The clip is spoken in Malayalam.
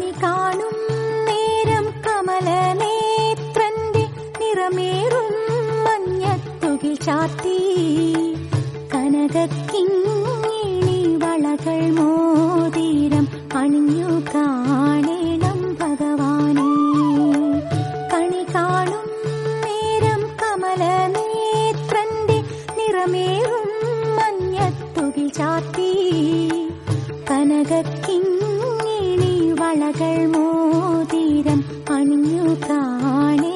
കണി കാണും നേരം കമലനേത്രന്റെ നിറമേറും മഞ്ഞത്തുകിൽ ചാത്തി കനകക്കിങ്ങിണി വളകൾ മോതിരം അണിഞ്ഞു കാണേണം ഭഗവാനെ കണി കാണും നേരം കമലനേത്രന്റെ നിറമേറും മഞ്ഞത്തുകിൽ ചാത്തി കനകക്കിങ്ങിണി വളകൾ മോതിരം അണിഞ്ഞു കാണേണം